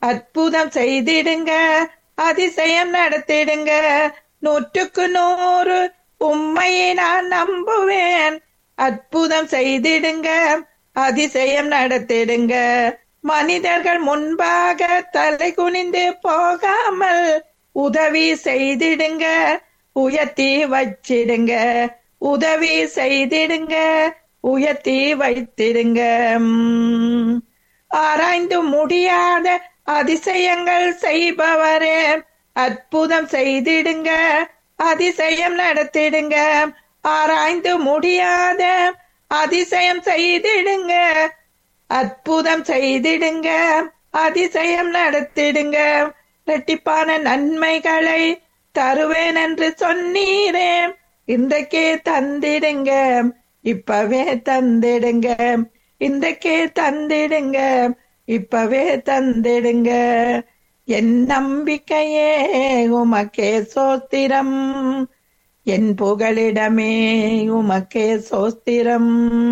அற்புதம் செய்திடுங்க அதிசயம் நடத்திடுங்க நூற்றுக்கு நூறு உண்மையை நான் நம்புவேன் அற்புதம் செய்திடுங்க அதிசயம் நடத்திடுங்க மனிதர்கள் முன்பாக தலை குனிந்து போகாமல் உதவி செய்திடுங்க உயர்த்தி வச்சிடுங்க உதவி செய்திடுங்க உயர்த்தி வைத்திடுங்க உம். ஆராய்ந்து முடியாத அதிசயங்கள் செய்பவரே அற்புதம் செய்திடுங்க அதிசயம் நடத்திடுங்க ஆராய்ந்து முடியாத அதிசயம் செய்திடுங்க அற்புதம் செய்திடுங்க அதிசயம் நடத்திடுங்க இரட்டிப்பான நன்மைகளை தருவேன் என்று சொன்னீரே இன்றைக்கே தந்திடுங்க இப்பவே தந்திடுங்க இன்றைக்கே தந்திடுங்க இப்பவே தந்திடுங்க என் நம்பிக்கையே உமக்கே சோத்திரம் என் புகலிடமே உமக்கே சோஸ்திரம்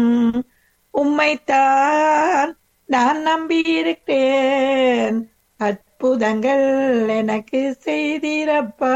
உம்மைத்தான் நான் நம்பியிருக்கிறேன் அற்புதங்கள் எனக்கு செய்தீரப்பா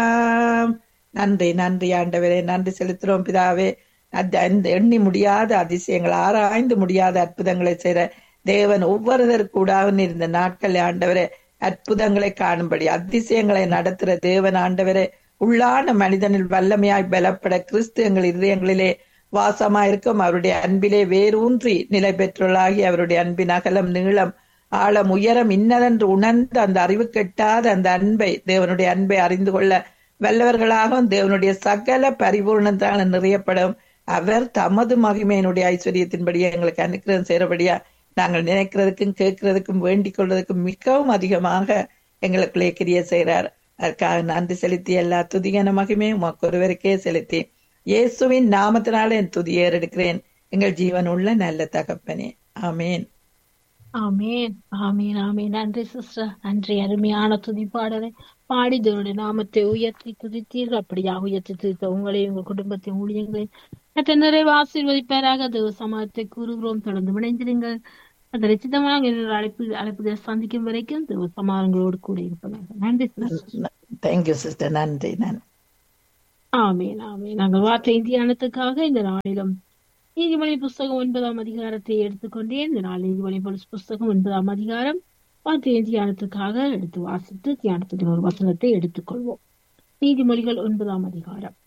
நன்றி நன்றி ஆண்டவரே நன்றி செலுத்துறோம் பிதாவே அந்த அந்த எண்ணி முடியாத அதிசயங்கள் ஆராய்ந்து முடியாத அற்புதங்களை செய்ற தேவன் ஒவ்வொருவருக்கூடாவும் இருந்த நாட்கள் ஆண்டவரே அற்புதங்களை காணும்படி அதிசயங்களை நடத்துற தேவன் ஆண்டவரே உள்ளான மனிதனில் வல்லமையாய் பலப்பட கிறிஸ்து எங்கள் இதயங்களிலே வாசமாயிருக்கும் அவருடைய அன்பிலே வேரூன்றி நிலை பெற்றுள்ளாகி அவருடைய அன்பின் அகலம் நீளம் ஆழம் உயரம் இன்னதென்று உணர்ந்து அந்த அறிவு கெட்டாத அந்த அன்பை தேவனுடைய அன்பை அறிந்து கொள்ள வல்லவர்களாகவும் தேவனுடைய சகல பரிபூர்ணத்தான நிறையப்படும் அவர் தமது மகிமையினுடைய ஐஸ்வர்யத்தின்படி எங்களுக்கு அனுக்கிரகம் செய்யறபடியா நாங்கள் நினைக்கிறதுக்கும் கேட்கிறதுக்கும் வேண்டிக் கொள்வதற்கும் மிகவும் அதிகமாக எங்களுக்குள்ளே கிரிய செய்கிறார் அதற்காக நன்றி செலுத்தி எல்லா துதிகன மகிமே உமக்கு ஒருவருக்கே செலுத்தி இயேசுவின் நாமத்தினால என் துதியை எடுக்கிறேன் எங்கள் ஜீவன் உள்ள நல்ல தகப்பனே ஆமேன் ஆமேன் ஆமேன் ஆமேன் நன்றி சிஸ்டர் நன்றி அருமையான துதிப்பாடலை பாடி தேவனுடைய நாமத்தை உயர்த்தி துதித்தீர்கள் அப்படியாக உயர்த்தி துதித்த உங்களையும் உங்கள் குடும்பத்தையும் ஊழியங்களையும் மற்ற நிறைவு ஆசீர்வதிப்பாராக தேவ சமாதத்தை கூறுகிறோம் தொடர்ந்து இணைந்திருங்கள் அந்த ரச்சிதமாக அழைப்பு அழைப்புகளை சந்திக்கும் வரைக்கும் தேவ சமாதங்களோடு கூட இருப்பதாக நன்றி சிஸ்டர் தேங்க்யூ சிஸ்டர் நன்றி நன்றி ஆமேன் ஆமேன் நாங்கள் வார்த்தை தியானத்துக்காக இந்த நாளிலும் நீதிமொழி புஸ்தகம் ஒன்பதாம் அதிகாரத்தை எடுத்துக்கொண்டே இந்த நாள் நீதிமொழி புஸ்தகம் ஒன்பதாம் அதிகாரம் வார்த்தை தியானத்துக்காக எடுத்து வாசித்து தியானத்துக்கு ஒரு வசனத்தை எடுத்துக்கொள்வோம் நீதிமொழிகள் ஒன்பதாம் அதிகாரம்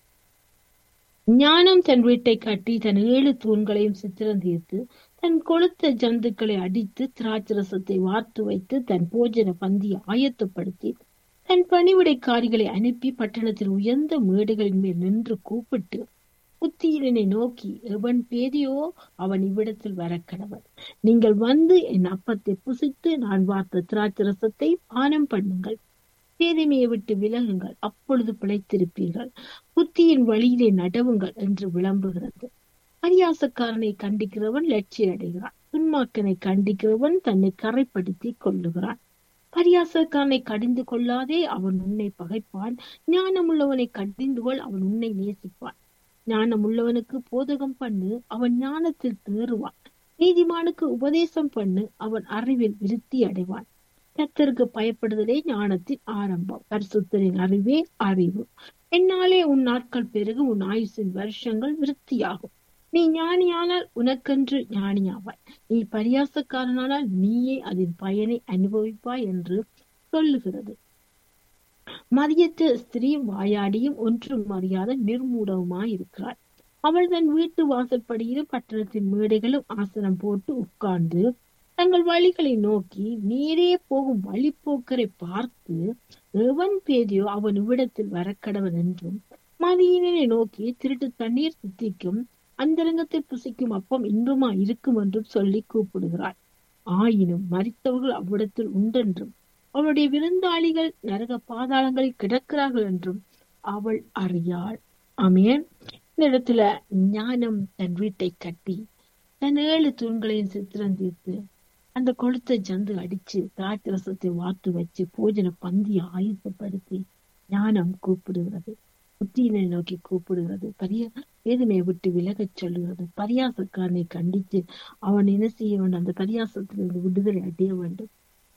ஞானம் தன் வீட்டை கட்டி தன் ஏழு தூண்களையும் சித்திரம் தீர்த்து தன் கொளுத்த ஜந்துக்களை அடித்து திராட்சரசத்தை வார்த்து வைத்து தன் போஜன பந்தியை ஆயத்தப்படுத்தி தன் பணிவிடைக்காரிகளை அனுப்பி பட்டணத்தில் உயர்ந்த மேடைகளின் மேல் நின்று கூப்பிட்டு புத்தியனை நோக்கி எவன் பேதியோ அவன் இவ்விடத்தில் வர கடவன் நீங்கள் வந்து என் அப்பத்தை புசித்து நான் வார்த்த திராட்சரசத்தை பானம் பண்ணுங்கள் பேதமையை விட்டு விலகுங்கள் அப்பொழுது பிழைத்திருப்பீர்கள் புத்தியின் வழியிலே நடவுங்கள் என்று விளம்புகிறது பரியாசக்காரனை கண்டிக்கிறவன் லட்சியம் அடைகிறான் துன்மாக்கனை கண்டிக்கிறவன் தன்னை கரைப்படுத்தி கொள்ளுகிறான் பரியாசக்காரனை கடிந்து கொள்ளாதே அவன் உன்னை பகைப்பான் ஞானமுள்ளவனை கடிந்து கொள் அவன் உன்னை நேசிப்பான் ஞானம் உள்ளவனுக்கு போதகம் பண்ணு அவன் ஞானத்தில் தேறுவான் நீதிமானுக்கு உபதேசம் பண்ணு அவன் அறிவில் விருத்தி அடைவான் கத்தருக்கு பயப்படுதலே ஞானத்தின் ஆரம்பம் பரிசுத்தரின் அறிவே அறிவு என்னாலே உன் நாட்கள் பெருகு உன் ஆயுசின் வருஷங்கள் விருத்தியாகும் நீ ஞானியானால் உனக்கென்று ஞானியாவாய் நீ பரியாசக்காரனானால் நீயே அதன் பயனை அனுபவிப்பாய் என்று சொல்லுகிறது மதியற்ற ஸ்திரீ வாயாடியும் ஒன்றும் அறியாத நிர்மூடவுமாய் இருக்கிறாள் அவள் தன் வீட்டு வாசற்படியிலும் பட்டணத்தின் மேடைகளும் ஆசனம் போட்டு உட்கார்ந்து தங்கள் வழிகளை நோக்கி நேரே போகும் வழிப்போக்கரை பார்த்து எவன் பேதியோ அவன் இவ்விடத்தில் வரக்கடவன் என்றும் மதியினை நோக்கி திருட்டு தண்ணீர் சித்திக்கும் அந்தரங்கத்தை புசிக்கும் அப்பம் இன்பமா இருக்கும் என்றும் சொல்லி கூப்பிடுகிறாள் ஆயினும் மறித்தவர்கள் அவ்விடத்தில் உண்டென்றும் அவளுடைய விருந்தாளிகள் நரக பாதாளங்களில் கிடக்கிறார்கள் என்றும் அவள் அறியாள் ஆமேன் இந்த இடத்துல ஞானம் தன் வீட்டை கட்டி தன் ஏழு தூண்களையும் சித்திரம் தீர்த்து அந்த கொளுத்த ஜந்து அடிச்சு திராட்சை ரசத்தை வார்த்து வச்சு போஜன பந்தியை ஆயுதப்படுத்தி ஞானம் கூப்பிடுகிறது புத்தியினை நோக்கி கூப்பிடுகிறது பரிய வேதனையை விட்டு விலகச் சொல்லுகிறது பரியாசக்காரனை கண்டித்து அவன் என்ன செய்ய வேண்டும் அந்த பரியாசத்திலிருந்து விடுதலை அடைய வேண்டும்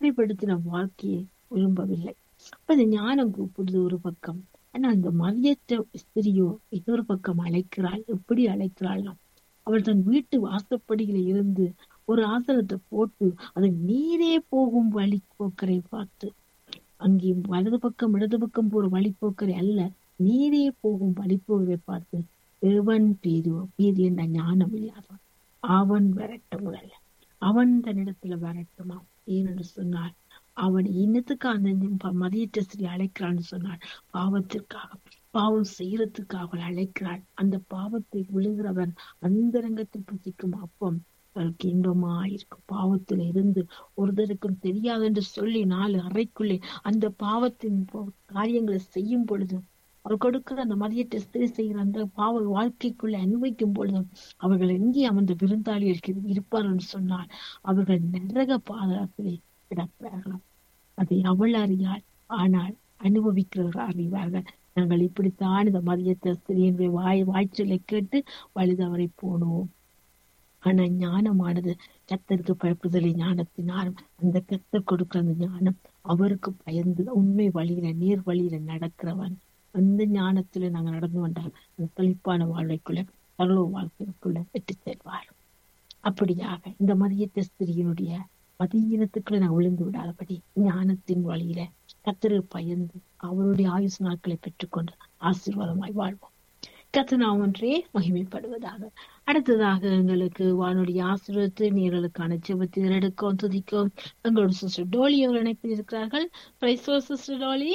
முறைப்படுத்தின வாழ்க்கையை விரும்பவில்லை அப்ப இந்த ஞானம் கூப்பிடுது ஒரு பக்கம் ஆனா அந்த மதியற்ற ஸ்திரியோ இன்னொரு பக்கம் அழைக்கிறாள் எப்படி அழைக்கிறாளாம் அவள் தன் வீட்டு வாசப்படியில இருந்து ஒரு ஆசனத்தை போட்டு அது நீரே போகும் வழி போக்கரை பார்த்து அங்கே வலது பக்கம் இடது பக்கம் போற வழிப்போக்கரை அல்ல நீரே போகும் வழிப்போக்கரை பார்த்து எவன் பேரு பேரு என்ற ஞானம் இல்லாதவன் அவன் வரட்டும் முதல்ல அவன் தன்னிடத்துல வரட்டுமாம் ஏனென்று சொன்னார் அவன் இன்னத்துக்கு அந்த மதியற்ற ஸ்திரீ அழைக்கிறான்னு சொன்னாள் பாவத்திற்காக பாவம் செய்யறதுக்காக அவள் அழைக்கிறாள் அந்த பாவத்தை விழுகிறவன் அந்தரங்கத்தில் புசிக்கும் அப்பம் அவளுக்கு இன்பமா இருக்கும் பாவத்துல இருந்து ஒருத்தருக்கும் தெரியாது என்று சொல்லி நாலு அறைக்குள்ளே அந்த பாவத்தின் காரியங்களை செய்யும் பொழுது அவர் கொடுக்கிற அந்த மதியத்தை ஸ்திரீ செய்கிற அந்த பாவ வாழ்க்கைக்குள்ள அனுபவிக்கும் பொழுது அவர்கள் எங்கே அமர்ந்த விருந்தாளிகள் இருப்பார்கள் சொன்னால் அவர்கள் நரக பாதத்திலே கிடக்கிறார்களாம் அதை அவள் அறியாள் ஆனால் அனுபவிக்கிறவர்கள் அறிவார்கள் நாங்கள் இப்படித்தான் இந்த மதியத்தை ஸ்திரீயினுடைய வாய் வாய்ச்சலை கேட்டு வழிதவரை போனோம் ஆனா ஞானமானது கத்தருக்கு பயப்படுதலை ஞானத்தினாலும் அந்த கத்தர் கொடுக்கிற அந்த ஞானம் அவருக்கு பயந்து உண்மை வழியில நேர் வழியில நடக்கிறவன் அந்த ஞானத்துல நாங்க நடந்து வந்தால் அந்த செழிப்பான வாழ்வைக்குள்ள பரலோ வாழ்க்கைக்குள்ள வெற்றி செல்வார் அப்படியாக இந்த மதியத்த ஸ்திரியினுடைய மதியினத்துக்குள்ள நான் விழுந்து விடாதபடி ஞானத்தின் வழியில கத்தரு பயந்து அவருடைய ஆயுசு நாட்களை பெற்றுக்கொண்டு ஆசீர்வாதமாய் வாழ்வோம் கத்தனா ஒன்றே மகிமைப்படுவதாக அடுத்ததாக எங்களுக்கு வானொலி ஆசீர்வத்து நீர்களுக்கான ஜெபத்தில் எடுக்கும் துதிக்கும் எங்களோட சிஸ்டர் டோலி அவர்கள் இணைப்பில் இருக்கிறார்கள் பிரைசோ சிஸ்டர் டோலி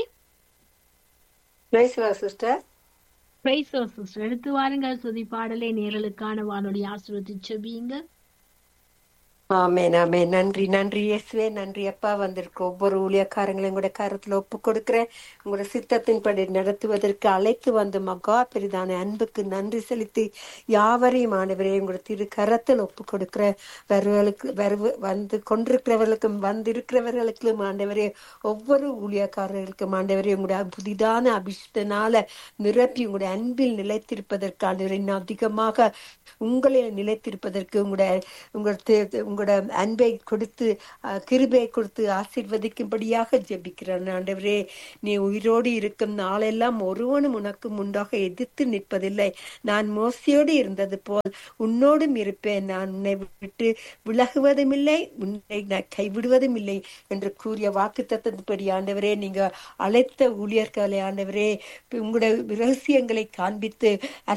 சிஸ்டர் பிரைசோ சிஸ்டர் எடுத்து வாருங்கள் துதி பாடலை நேர்களுக்கான வானொலி ஆசீர்வத்தை செபியுங்க ஆமேன் ஆமேன் நன்றி நன்றி இயேசுவே நன்றி அப்பா வந்திருக்க ஒவ்வொரு ஊழியக்காரங்களையும் உங்களோட கருத்துல ஒப்பு கொடுக்கிறேன் உங்களோட சித்தத்தின்படி நடத்துவதற்கு அழைத்து வந்த மகா பெரிதான அன்புக்கு நன்றி செலுத்தி யாவரையும் ஆண்டவரே உங்களோட திரு கரத்தில் ஒப்பு கொடுக்கிற வருவர்களுக்கு வருவ வந்து கொண்டிருக்கிறவர்களுக்கும் வந்திருக்கிறவர்களுக்கும் ஆண்டவரே ஒவ்வொரு ஊழியக்காரர்களுக்கும் ஆண்டவரே உங்களுடைய புதிதான அபிஷத்தினால நிரப்பி உங்களுடைய அன்பில் நிலைத்திருப்பதற்கு ஆண்டவரை இன்னும் அதிகமாக உங்களில் நிலைத்திருப்பதற்கு உங்களுடைய உங்களோட உங்களோட அன்பை கொடுத்து கிருபை கொடுத்து ஆசிர்வதிக்கும்படியாக ஜெபிக்கிறேன் ஆண்டவரே நீ உயிரோடு இருக்கும் நாளெல்லாம் ஒருவனும் உனக்கு முன்பாக எதிர்த்து நிற்பதில்லை நான் மோசியோடு இருந்தது போல் உன்னோடும் இருப்பேன் நான் உன்னை விட்டு விலகுவதும் இல்லை உன்னை நான் கைவிடுவதும் இல்லை என்று கூறிய வாக்கு தத்தப்படி ஆண்டவரே நீங்க அழைத்த ஊழியர்களை ஆண்டவரே உங்களுடைய ரகசியங்களை காண்பித்து